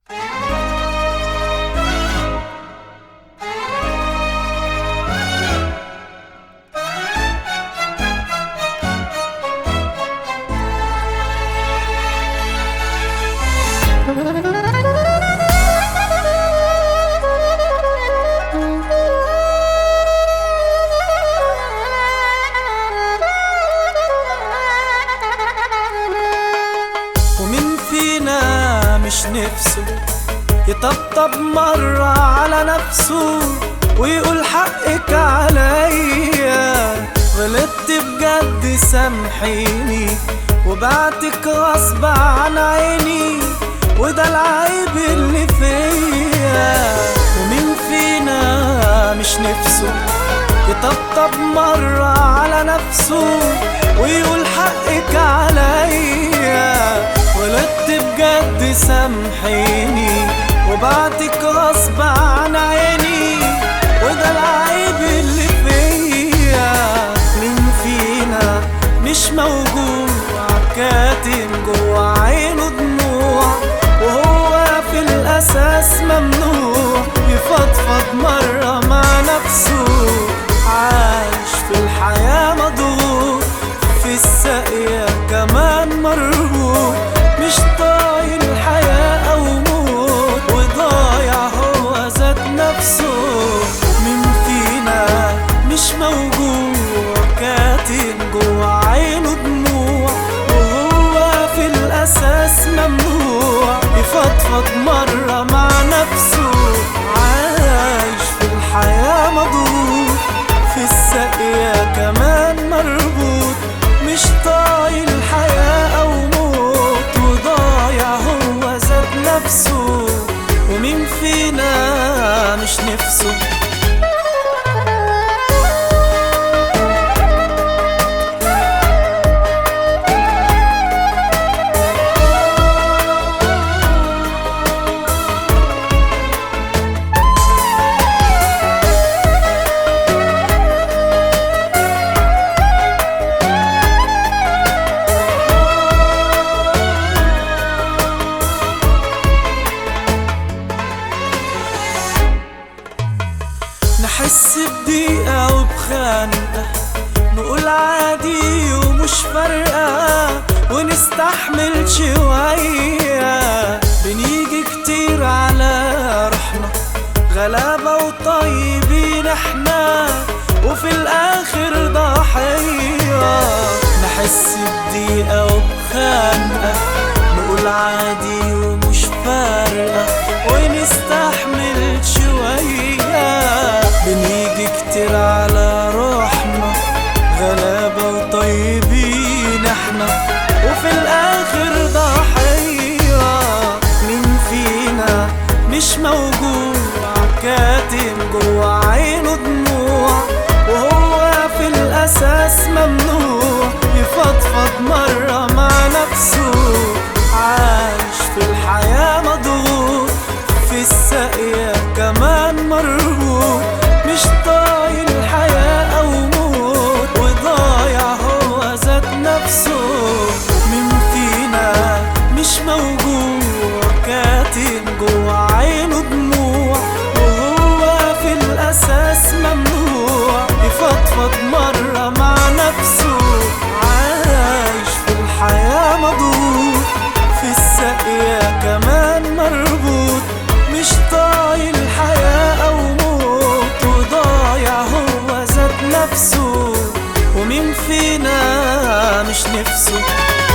ومين فينا مش نفسه يطبطب مرة على نفسه ويقول حقك عليا غلطت بجد سامحيني وبعتك غصب عن عيني وده العيب اللي فيا ومين فينا مش نفسه يطبطب مرة على نفسه ويقول حقك عليا غلطت بجد سامحيني وبعتك غصب عن عيني وده العيب اللي فيا مين فينا مش موجود عكاتم جوا عينه دموع وهو في الأساس ممنوع يفضفض مرة مع نفسه عايش في الحياة مضغوط في الساقية كمان مربوط مش طايل الحياة أو موت وضايع هو ذات نفسه مين فينا مش موجود كاتم جوا عينه دموع وهو في الأساس ممنوع يفضفض مرة مع نفسه عايش في الحياة مضغوط في الساقية كمان مربوط مش طايل الحياة أو موت وضايع هو ذات نفسه ومين فينا مش نفسه نحس بضيقة وبخنقة نقول عادي ومش فارقة ونستحمل شوية بنيجي كتير على روحنا غلابة وطيبين احنا وفي الآخر ضحية نحس بضيقة وبخنقة نقول عادي ومش فارقة ونستحمل شوية بنيجي كتير على روحنا غلابة وطيبين احنا وفي الآخر ضحية مين فينا مش موجود عكاتم جوا عينه دموع وهو في الأساس ممنوع يفضفض مرة مع نفسه عايش في الحياة مضغوط في الساقية كمان مربوط مش طايل الحياة أو موت وضايع هو ذات نفسه مين فينا مش موجود كاتم جوا عينه دموع وهو في الأساس ممنوع يفضفض مرة مع نفسه عايش في الحياة مضغوط في الساقية كمان مربوط مش طايل الحياة أو موت وضايع هو ذات نفسه ومين فينا مش نفسه